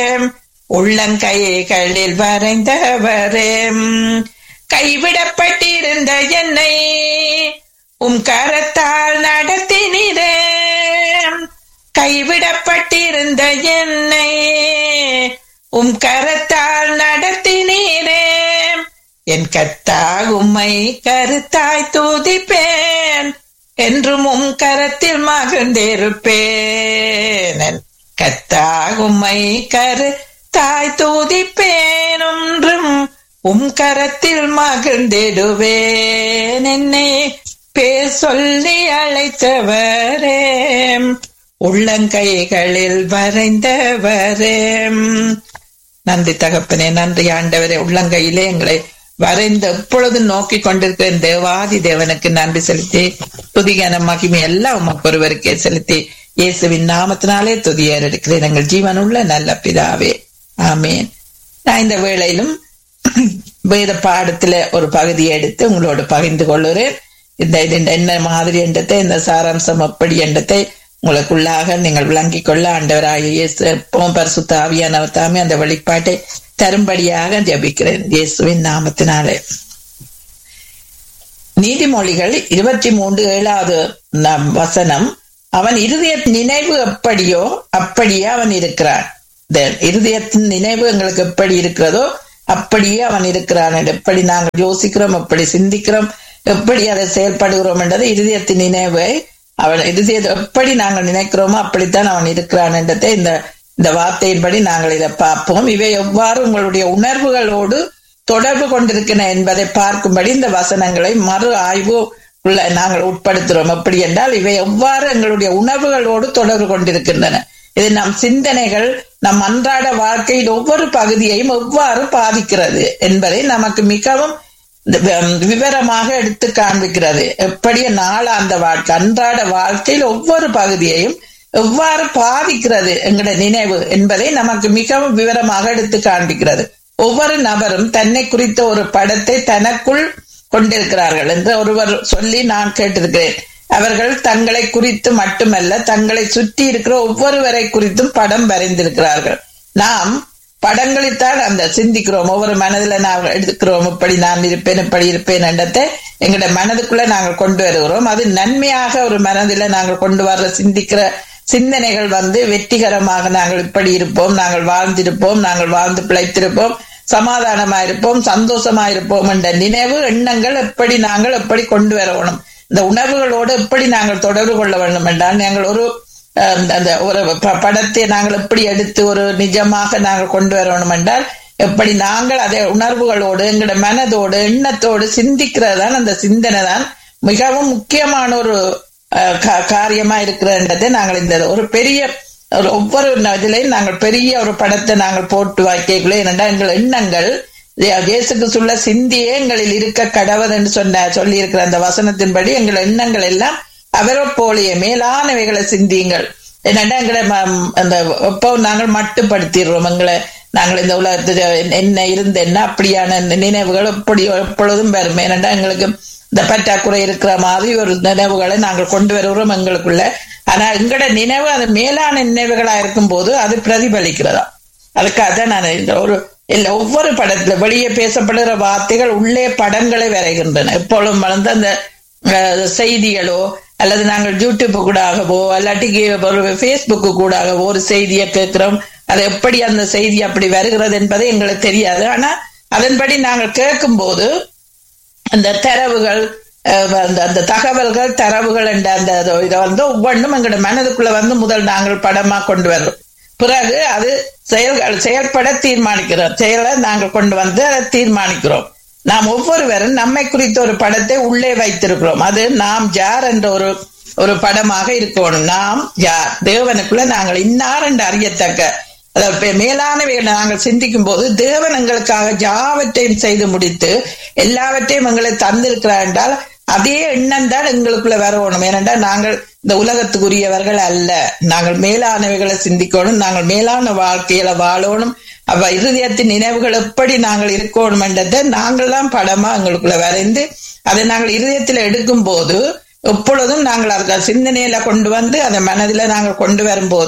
உள்ளங்கைகளில் வரைந்தவரே கைவிடப்பட்டிருந்த என்னை உம் கரத்தால் நடத்தினீரே கைவிடப்பட்டிருந்த என்னை உம் கரத்தால் நடத்தினீரே என் கத்தா உம்மை கருத்தாய் தூதிப்பேன் என்றும் உம் கரத்தில் மகிழ்ந்திருப்பேன் என் கத்தா உம்மை கருத்தாய் தூதிப்பேன் ஒன்றும் உம் கரத்தில் மகிழ்ந்திடுவேன் என்னை பேர் சொல்லி அழைத்தவரே உள்ளங்கைகளில் வரைந்தவரே நன்றி தகப்பனே நன்றி ஆண்டவரே உள்ளங்கையிலே எங்களை வரைந்து எப்பொழுதும் நோக்கி கொண்டிருக்கிற தேவாதி தேவனுக்கு நன்றி செலுத்தி துதிகான மகிமை எல்லாம் உமக்கு ஒருவருக்கே செலுத்தி இயேசுவின் நாமத்தினாலே துதியேற இருக்கிறேன் எங்கள் ஜீவனுள்ள நல்ல பிதாவே ஆமேன் நான் இந்த வேளையிலும் வேத பாடத்துல ஒரு பகுதியை எடுத்து உங்களோடு பகிர்ந்து கொள்ளுறேன் இந்த இது என்ன மாதிரி என்றதை இந்த சாராம்சம் எப்படி என்றதை உங்களுக்குள்ளாக நீங்கள் விளங்கிக் கொள்ள ஆண்டவராக இயேசு எப்பவும் பரிசுத்த ஆவியானவர் தாமே அந்த வெளிப்பாட்டை தரும்படியாக ஜபிக்கிறேன் இயேசுவின் நாமத்தினாலே நீதிமொழிகள் இருபத்தி மூன்று ஏழாவது வசனம் அவன் இருதய நினைவு எப்படியோ அப்படியே அவன் இருக்கிறான் இருதயத்தின் நினைவு எங்களுக்கு எப்படி இருக்கிறதோ அப்படியே அவன் இருக்கிறான் எப்படி நாங்கள் யோசிக்கிறோம் எப்படி சிந்திக்கிறோம் எப்படி அதை செயல்படுகிறோம் என்றது இருதயத்தின் நினைவை அவன் இருதயத்தை எப்படி நாங்கள் நினைக்கிறோமோ அப்படித்தான் அவன் இருக்கிறான் என்றதை இந்த இந்த வார்த்தையின்படி நாங்கள் இதை பார்ப்போம் இவை எவ்வாறு உங்களுடைய உணர்வுகளோடு தொடர்பு கொண்டிருக்கின்றன என்பதை பார்க்கும்படி இந்த வசனங்களை மறு ஆய்வு உள்ள நாங்கள் உட்படுத்துகிறோம் எப்படி என்றால் இவை எவ்வாறு எங்களுடைய உணர்வுகளோடு தொடர்பு கொண்டிருக்கின்றன இது நம் சிந்தனைகள் நம் அன்றாட வாழ்க்கையின் ஒவ்வொரு பகுதியையும் எவ்வாறு பாதிக்கிறது என்பதை நமக்கு மிகவும் விவரமாக எடுத்து காண்பிக்கிறது எப்படி நாளாந்த வாழ்க்கை அன்றாட வாழ்க்கையில் ஒவ்வொரு பகுதியையும் எவ்வாறு பாதிக்கிறது எங்களோட நினைவு என்பதை நமக்கு மிகவும் விவரமாக எடுத்து காண்பிக்கிறது ஒவ்வொரு நபரும் தன்னை குறித்த ஒரு படத்தை தனக்குள் கொண்டிருக்கிறார்கள் என்று ஒருவர் சொல்லி நான் கேட்டிருக்கிறேன் அவர்கள் தங்களை குறித்து மட்டுமல்ல தங்களை சுற்றி இருக்கிற ஒவ்வொருவரை குறித்தும் படம் வரைந்திருக்கிறார்கள் நாம் படங்களைத்தான் அந்த சிந்திக்கிறோம் ஒவ்வொரு மனதுல நாங்கள் எடுக்கிறோம் இப்படி நான் இருப்பேன் இப்படி இருப்பேன் என்றதை எங்களோட மனதுக்குள்ள நாங்கள் கொண்டு வருகிறோம் அது நன்மையாக ஒரு மனதில நாங்கள் கொண்டு வர்ற சிந்திக்கிற சிந்தனைகள் வந்து வெற்றிகரமாக நாங்கள் இப்படி இருப்போம் நாங்கள் வாழ்ந்திருப்போம் நாங்கள் வாழ்ந்து பிழைத்திருப்போம் சமாதானமா இருப்போம் சந்தோஷமா இருப்போம் என்ற நினைவு எண்ணங்கள் எப்படி நாங்கள் எப்படி கொண்டு வரணும் இந்த உணர்வுகளோடு எப்படி நாங்கள் தொடர்பு கொள்ள வேண்டும் என்றால் நாங்கள் ஒரு அந்த ஒரு படத்தை நாங்கள் எப்படி எடுத்து ஒரு நிஜமாக நாங்கள் கொண்டு வரணும் என்றால் எப்படி நாங்கள் அதை உணர்வுகளோடு எங்களோட மனதோடு எண்ணத்தோடு சிந்திக்கிறதான் அந்த சிந்தனை தான் மிகவும் முக்கியமான ஒரு காரியமா இருக்கிறன்றதை நாங்கள் இந்த ஒரு பெரிய ஒரு ஒவ்வொரு இதுலையும் நாங்கள் பெரிய ஒரு படத்தை நாங்கள் போட்டு வைக்கக்குள்ளே என்னடா எங்கள் எண்ணங்கள் இயேசுக்கு சொல்ல சிந்தியே எங்களில் இருக்க கடவுள் என்று சொன்ன சொல்லி இருக்கிற அந்த வசனத்தின்படி எங்கள் எண்ணங்கள் எல்லாம் அவரை போலிய மேலானவைகளை சிந்தியுங்கள் என்னடா எங்களை அந்த எப்போ நாங்கள் மட்டுப்படுத்திடுறோம் எங்களை நாங்கள் இந்த உலகத்துல என்ன இருந்த என்ன அப்படியான நினைவுகள் எப்படி எப்பொழுதும் வரும் ஏனண்டா எங்களுக்கு இந்த பற்றாக்குறை இருக்கிற மாதிரி ஒரு நினைவுகளை நாங்கள் கொண்டு வருகிறோம் எங்களுக்குள்ள ஆனா எங்களோட நினைவு அது மேலான நினைவுகளா இருக்கும் போது அது பிரதிபலிக்கிறதா அதுக்காக நான் ஒரு இல்ல ஒவ்வொரு படத்துல வெளியே பேசப்படுகிற வார்த்தைகள் உள்ளே படங்களை வரைகின்றன எப்பொழுதும் வளர்ந்து அந்த செய்திகளோ அல்லது நாங்கள் யூடியூப் கூடாகவோ அல்லாட்டி ஒரு பேஸ்புக்கு கூடாகவோ ஒரு செய்தியை கேட்கிறோம் அது எப்படி அந்த செய்தி அப்படி வருகிறது என்பது எங்களுக்கு தெரியாது ஆனா அதன்படி நாங்கள் கேட்கும் போது அந்த தரவுகள் அந்த அந்த தகவல்கள் தரவுகள் என்ற அந்த இதை வந்து ஒவ்வொன்றும் எங்களோட மனதுக்குள்ள வந்து முதல் நாங்கள் படமா கொண்டு வர்றோம் பிறகு அது செயல்கள் செயல்பட தீர்மானிக்கிறோம் செயலை நாங்கள் கொண்டு வந்து அதை தீர்மானிக்கிறோம் நாம் ஒவ்வொருவரும் நம்மை குறித்த ஒரு படத்தை உள்ளே வைத்திருக்கிறோம் அது நாம் யார் என்ற ஒரு ஒரு படமாக இருக்கணும் நாம் யார் தேவனுக்குள்ள நாங்கள் இன்னார் என்று அறியத்தக்க அதாவது மேலானவைகளை நாங்கள் சிந்திக்கும் போது தேவன் எங்களுக்காக யாவற்றையும் செய்து முடித்து எல்லாவற்றையும் எங்களை தந்திருக்கிறார் என்றால் அதே எண்ணம் தான் எங்களுக்குள்ள வரணும் ஏனென்றால் நாங்கள் இந்த உலகத்துக்குரியவர்கள் அல்ல நாங்கள் மேலானவைகளை சிந்திக்கணும் நாங்கள் மேலான வாழ்க்கையில வாழணும் அவ இருதயத்தின் நினைவுகள் எப்படி நாங்கள் இருக்கணும் என்றதை நாங்கள் தான் படமா எங்களுக்குள்ள வரைந்து அதை நாங்கள் இருதயத்துல எடுக்கும் போது எப்பொழுதும் நாங்கள் அதுக்கு சிந்தனையில கொண்டு வந்து அதை மனதில நாங்கள் கொண்டு வரும்போது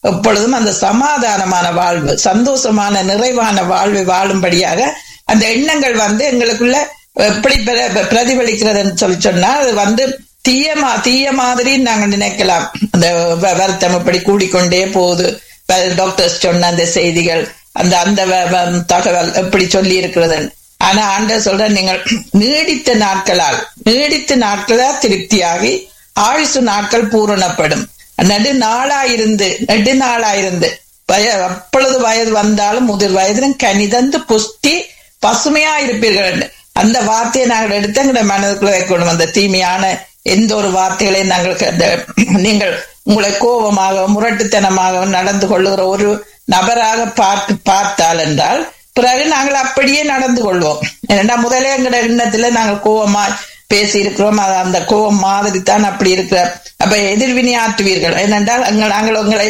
எப்பொழுதும் அந்த சமாதானமான வாழ்வு சந்தோஷமான நிறைவான வாழ்வை வாழும்படியாக அந்த எண்ணங்கள் வந்து எங்களுக்குள்ள எப்படி பிர- பிரதிபலிக்கிறதுன்னு சொல்லி சொன்னா அது வந்து தீயமா தீய மாதிரி நாங்க நினைக்கலாம் அந்த வ- வருத்தம் இப்படி கூடிக்கொண்டே போகுது டாக்டர்ஸ் சொன்ன அந்த செய்திகள் அந்த அந்த வ- வ- தகவல் எப்படி சொல்லி இருக்கிறது ஆனா ஆண்டவர் சொல்ற நீங்கள் நீடித்த நாட்களால் நீடித்த நாட்களால் திருப்தியாகி ஆயுசு நாட்கள் பூரணப்படும் நெடு நாளாயிருந்து நெடு நாளாயிருந்து வய அப்பொழுது வயது வந்தாலும் முதிர் வயதிலும் கனிதந்து புஷ்டி பசுமையா இருப்பீர்கள் என்று. அந்த வார்த்தையை நாங்கள் எடுத்து எங்களுடைய மனதுக்குள்ள வைக்கணும் அந்த தீமையான எந்த ஒரு வார்த்தைகளையும் நாங்கள் அந்த- நீங்கள் உங்களை கோபமாக முரட்டுத்தனமாக நடந்து கொள்ளுகிற ஒரு நபராக பார்த்து பார்த்தால் என்றால் பிறகு நாங்கள் அப்படியே நடந்து கொள்வோம் ஏன்னா முதலே எங்கட எண்ணத்துல நாங்கள் கோபமா பேசி இருக்கிறோம் அது அந்த கோபம் மாதிரி தான் அப்படி இருக்கிற அப்ப எதிர்வினையாற்றுவீர்கள் ஏனென்றால் எங்கள் நாங்கள் உங்களை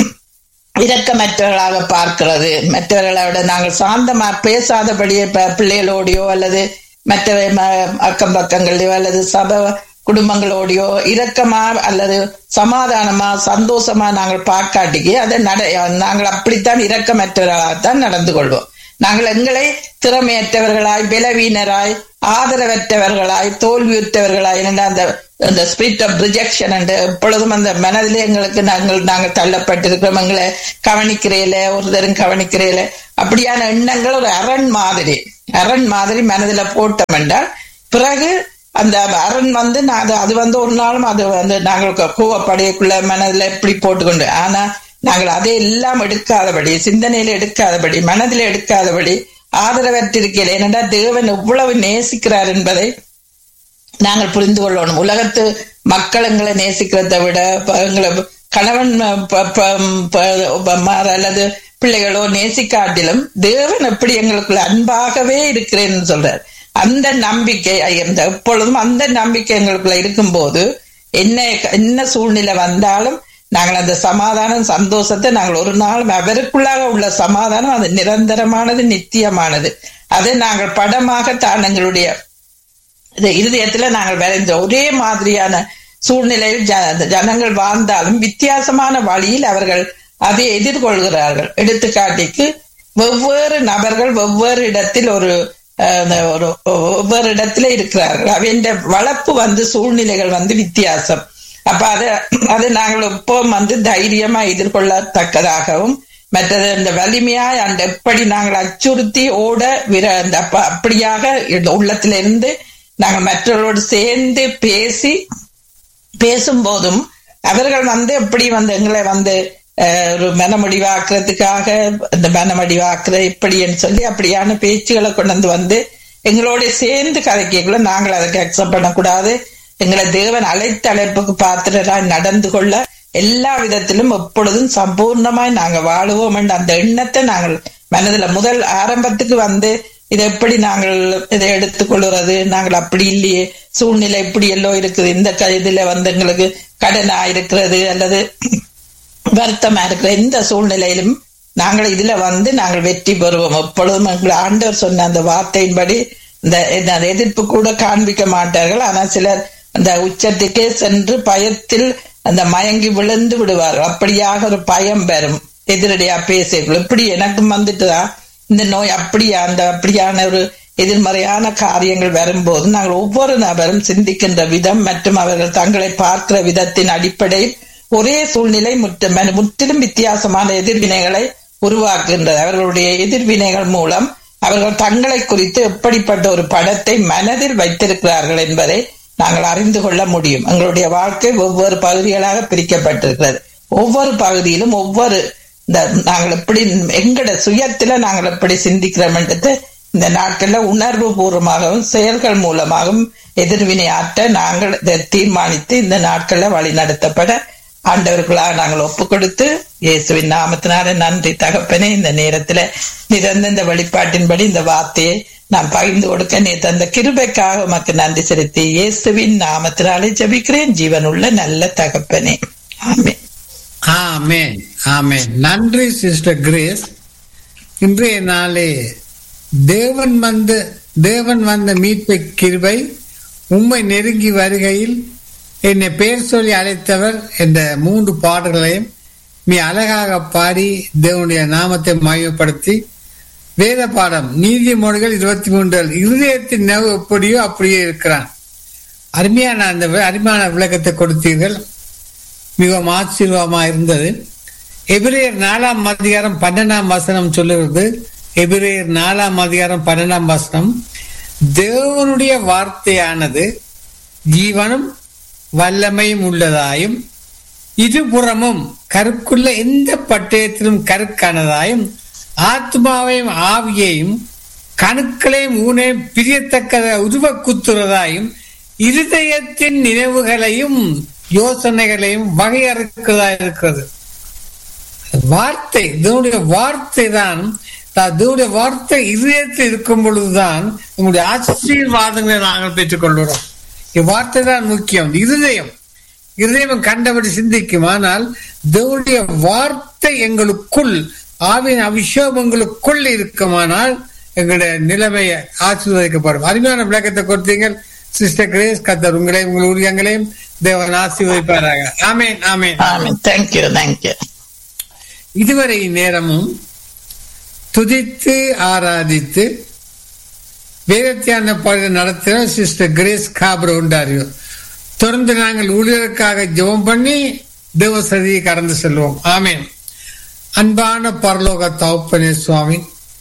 இரக்கமற்றவர்களாக பார்க்கிறது மற்றவர்களோட நாங்கள் சாந்தமா பேசாதபடியே ப- பிள்ளைகளோடையோ அல்லது மற்ற ம- அக்கம் பக்கங்களையோ அல்லது சப குடும்பங்களோடையோ இரக்கமா அல்லது சமாதானமா சந்தோஷமா நாங்கள் பார்க்காட்டிக்கு அதை நட நாங்கள் அப்படித்தான் இரக்கமற்றவர்களாகத்தான் நடந்து கொள்வோம் நாங்கள் எங்களை திறமையற்றவர்களாய் பலவீனராய் ஆதரவற்றவர்களாய் தோல்வியுற்றவர்களாய் என்ற அந்த அந்த ஸ்பிரிட் ஆஃப் ரிஜெக்ஷன் என்று எப்பொழுதும் அந்த மனதிலே எங்களுக்கு நாங்கள் நாங்கள் தள்ளப்பட்டிருக்கிறோம் எங்களை கவனிக்கிறேல ஒருத்தரும் கவனிக்கிறேல அப்படியான எண்ணங்கள் ஒரு அரண் மாதிரி அரண் மாதிரி மனதில போட்டோம் என்றால் பிறகு அந்த அரண் வந்து நான் அது அது வந்து ஒரு நாளும் அது வந்து நாங்கள் கோவப்படையக்குள்ள மனதில் எப்படி போட்டுக்கொண்டு ஆனா நாங்கள் அதை எல்லாம் எடுக்காதபடி சிந்தனையில எடுக்காதபடி மனதில் எடுக்காதபடி ஆதரவற்றிருக்கையில் ஏனென்றா தேவன் எவ்வளவு நேசிக்கிறார் என்பதை நாங்கள் புரிந்து கொள்ளணும் உலகத்து மக்கள் எங்களை நேசிக்கிறதை விட ப- எங்களை கணவன் ப- ப- ப- மாற அல்லது பிள்ளைகளோ நேசிக்காட்டிலும் தேவன் எப்படி எங்களுக்குள்ள அன்பாகவே இருக்கிறேன்னு சொல்றார் அந்த நம்பிக்கை அந்த எப்பொழுதும் அந்த நம்பிக்கை எங்களுக்குள்ள இருக்கும்போது என்ன என்ன சூழ்நிலை வந்தாலும் நாங்கள் அந்த சமாதானம் சந்தோஷத்தை நாங்கள் ஒரு நாள் அவருக்குள்ளாக உள்ள சமாதானம் அது நிரந்தரமானது நித்தியமானது அதை நாங்கள் படமாக தான் எங்களுடைய இந்த இருதயத்துல நாங்கள் வரைந்த ஒரே மாதிரியான சூழ்நிலையில் ஜ- அந்த ஜனங்கள் வாழ்ந்தாலும் வித்தியாசமான வழியில் அவர்கள் அதை எதிர்கொள்கிறார்கள் எடுத்துக்காட்டிக்கு வெவ்வேறு நபர்கள் வெவ்வேறு இடத்தில் ஒரு அஹ், அந்த ஒரு ஒவ்வொரு இடத்துல இருக்கிறார்கள் அவன் வளர்ப்பு வந்து சூழ்நிலைகள் வந்து வித்தியாசம் அப்ப அதை அதை நாங்கள் இப்போ வந்து தைரியமா எதிர்கொள்ளத்தக்கதாகவும் மற்றது இந்த வலிமையாய் அந்த எப்படி நாங்கள் அச்சுறுத்தி ஓட விர அந்த அப்ப- அப்படியாக இந்த உள்ளத்திலிருந்து நாங்கள் மற்றவர்களோடு சேர்ந்து பேசி பேசும்போதும் அவர்கள் வந்து எப்படி வந்து எங்களை வந்து அஹ், ஒரு மனமுடிவாக்குறதுக்காக இந்த மனமுடிவாக்குற இப்படின்னு சொல்லி அப்படியான பேச்சுகளை கொண்டு வந்து வந்து எங்களோட சேர்ந்து கதைக்கக்குள்ள நாங்கள் அதுக்கு அக்செப்ட் பண்ணக்கூடாது எங்களை தேவன் அழைத்த அழைப்புக்கு பாத்திரராய் நடந்து கொள்ள எல்லா விதத்திலும் எப்பொழுதும் சம்பூர்ணமாய் நாங்க வாழுவோம் என்ற அந்த எண்ணத்தை நாங்கள் மனதுல முதல் ஆரம்பத்துக்கு வந்து இதை எப்படி நாங்கள் இதை எடுத்துக்கொள்கிறது நாங்கள் அப்படி இல்லையே சூழ்நிலை இப்படி எல்லாம் இருக்குது இந்த க- இதுல வந்து எங்களுக்கு கடனா இருக்கிறது அல்லது வருத்தமா இருக்கிற எந்த சூழ்நிலையிலும் நாங்கள் இதுல வந்து நாங்கள் வெற்றி பெறுவோம் எப்பொழுதும் எங்கள் ஆண்டவர் சொன்ன அந்த வார்த்தையின்படி இந்த இந்த எதிர்ப்பு கூட காண்பிக்க மாட்டார்கள் ஆனால் சிலர் அந்த உச்சத்துக்கே சென்று பயத்தில் அந்த மயங்கி விழுந்து விடுவார்கள் அப்படியாக ஒரு பயம் வரும் எதிரடியா பேசுகள் இப்படி எனக்கும் வந்துட்டுதா இந்த நோய் அப்படியா அந்த அப்படியான ஒரு எதிர்மறையான காரியங்கள் வரும்போது நாங்கள் ஒவ்வொரு நபரும் சிந்திக்கின்ற விதம் மற்றும் அவர்கள் தங்களை பார்க்கிற விதத்தின் அடிப்படையில் ஒரே சூழ்நிலை முற்று- மன- முற்றிலும் வித்தியாசமான எதிர்வினைகளை உருவாக்குகின்றது அவர்களுடைய எதிர்வினைகள் மூலம் அவர்கள் தங்களை குறித்து எப்படிப்பட்ட ஒரு படத்தை மனதில் வைத்திருக்கிறார்கள் என்பதை நாங்கள் அறிந்து கொள்ள முடியும் எங்களுடைய வாழ்க்கை ஒவ்வொரு பகுதிகளாக பிரிக்கப்பட்டிருக்கிறது ஒவ்வொரு பகுதியிலும் ஒவ்வொரு இந்த நாங்கள் எப்படி எங்கட சுயத்துல நாங்கள் எப்படி சிந்திக்கிறோம்ன்றது இந்த நாட்கள்ல உணர்வு பூர்வமாகவும் செயல்கள் மூலமாகவும் எதிர்வினை ஆற்ற நாங்கள் இதை தீர்மானித்து இந்த நாட்கள்ல வழி நடத்தப்பட ஆண்டவர்களாக நாங்கள் ஒப்பு கொடுத்து இயேசுவின் நாமத்தினால நன்றி தகப்பனே இந்த நேரத்துல நீ தந்த இந்த வெளிப்பாட்டின்படி இந்த வார்த்தையை நான் பகிர்ந்து கொடுக்க நீ தந்த கிருபைக்காக உமக்கு நன்றி செலுத்தி இயேசுவின் நாமத்தினாலே ஜெபிக்கிறேன் ஜீவனுள்ள நல்ல தகப்பனே ஆமென் ஆமென் ஆமென் நன்றி சிஸ்டர் கிரேஸ் இன்றைய நாளே தேவன் வந்த தேவன் வந்த மீட்பை கிருபை உம்மை நெருங்கி வருகையில் என்னை பெயர் சொல்லி அழைத்தவர் என்ற மூன்று பாடல்களையும் மிக அழகாக பாடி தேவனுடைய நாமத்தை மையப்படுத்தி வேத பாடம் நீதிமொழிகள் இருபத்தி மூன்று இருதயத்தின் நினைவு எப்படியோ அப்படியே இருக்கிறான் அருமையான அந்த வி- அருமையான விளக்கத்தை கொடுத்தீர்கள் மிகவும் ஆச்சரியமா இருந்தது எபிரேயர் நாலாம் அதிகாரம் பன்னெண்டாம் வசனம் சொல்லுகிறது எபிரேயர் நாலாம் அதிகாரம் பன்னெண்டாம் வசனம் தேவனுடைய வார்த்தையானது ஜீவனும் வல்லமையும் உள்ளதாயும் இருபுறமும் கருக்குள்ள எந்த பட்டயத்திலும் கருக்கானதாயும் ஆத்மாவையும் ஆவியையும் கணுக்களையும் ஊனையும் பிரியத்தக்க உருவ குத்துறதாயும் இருதயத்தின் நினைவுகளையும் யோசனைகளையும் வகையறுக்கிறதா இருக்கிறது வார்த்தை தேவனுடைய வார்த்தை தான் தேவனுடைய வார்த்தை இதயத்தில் இருக்கும் பொழுதுதான் உங்களுடைய ஆசீர்வாதங்களை நாங்கள் பெற்றுக்கொள்கிறோம் இவ்வார்த்தை தான் முக்கியம் இருதயம் இருதயம் கண்டபடி சிந்திக்கும் ஆனால் தேவனுடைய வார்த்தை எங்களுக்குள் ஆவின் அபிஷேகம் எங்களுக்குள் இருக்குமானால் எங்களுடைய நிலைமையை ஆசீர்வதிக்கப்படும் அருமையான விளக்கத்தை கொடுத்தீங்கள் சிஸ்டர் கிரேஸ் கத்தர் உங்களை உங்கள் ஊழியங்களையும் தேவன் ஆசீர்வதிப்பாராக ஆமேன் ஆமேன் ஆமென் தேங்க்யூ தேங்க்யூ இதுவரை நேரமும் துதித்து ஆராதித்து வேதத்தியான பாடல் நடத்தின சிஸ்டர் கிரேஸ் காபர் உண்டாரியோ தொடர்ந்து நாங்கள் ஊழியருக்காக ஜெபம் பண்ணி தேவசதியை கடந்து செல்வோம் ஆமேன் அன்பான பரலோக தகப்பனே சுவாமி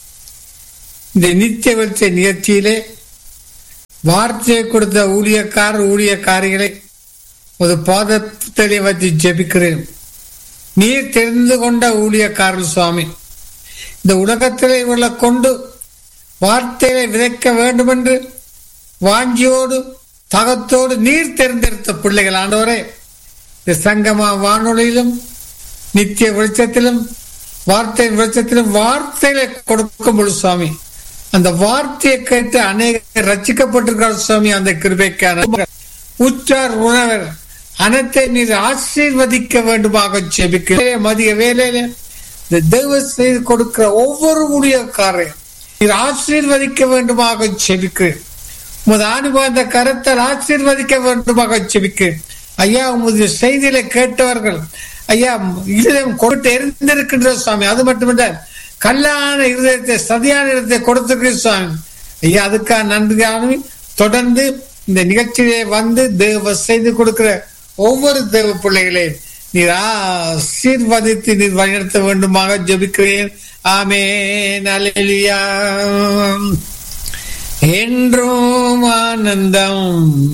இந்த நித்திய வெளிச்ச நிகழ்ச்சியிலே வார்த்தையை கொடுத்த ஊழியக்காரர் ஊழியக்காரிகளை ஒரு பாதத்திலே வச்சு ஜெபிக்கிறேன் நீர் தெரிந்து கொண்ட ஊழியக்காரர் சுவாமி இந்த உலகத்திலே இவர்களை கொண்டு வார்த்தையை விதைக்க வேண்டும் என்று வாஞ்சியோடு தகத்தோடு நீர் தேர்ந்தெடுத்த பிள்ளைகள் ஆண்டவரே இந்த சங்கமா வானொலியிலும் நித்திய வெளிச்சத்திலும் வார்த்தை வெளிச்சத்திலும் வார்த்தைகளை கொடுக்கும் பொழுது சுவாமி அந்த வார்த்தையை கேட்டு அநேக ரச்சிக்கப்பட்டிருக்கிறார் சுவாமி அந்த கிருபைக்கான உற்றார் உணவர் அனைத்தை நீர் ஆசீர்வதிக்க வேண்டுமாக செபிக்கிறேன் மதிய வேலையில இந்த தெய்வ செய்து கொடுக்கிற ஒவ்வொரு ஊழியக்காரையும் நீர் ஆசீர்வதிக்க வேண்டுமாக செபிக்கிறேன் உமது அனுபவந்த கருத்தால் ஆசீர்வதிக்க வேண்டுமாக செபிக்கிறேன் ஐயா உமது செய்தியில கேட்டவர்கள் ஐயா இருதயம் கொடுத்து எரிந்திருக்கின்ற சுவாமி அது மட்டுமல்ல கல்லான இருதயத்தை சதியான இருதயத்தை கொடுத்திருக்கிற சுவாமி ஐயா அதுக்காக நன்றியானவி தொடர்ந்து இந்த நிகழ்ச்சியிலே வந்து தேவ செய்து கொடுக்கிற ஒவ்வொரு தேவ பிள்ளைகளையும் நீர் ஆசீர்வதித்து நீர் வழிநடத்த வேண்டுமாக ஜெபிக்கிறேன் ஆமேன் அல்லேலூயா என்றும் ஆனந்தம்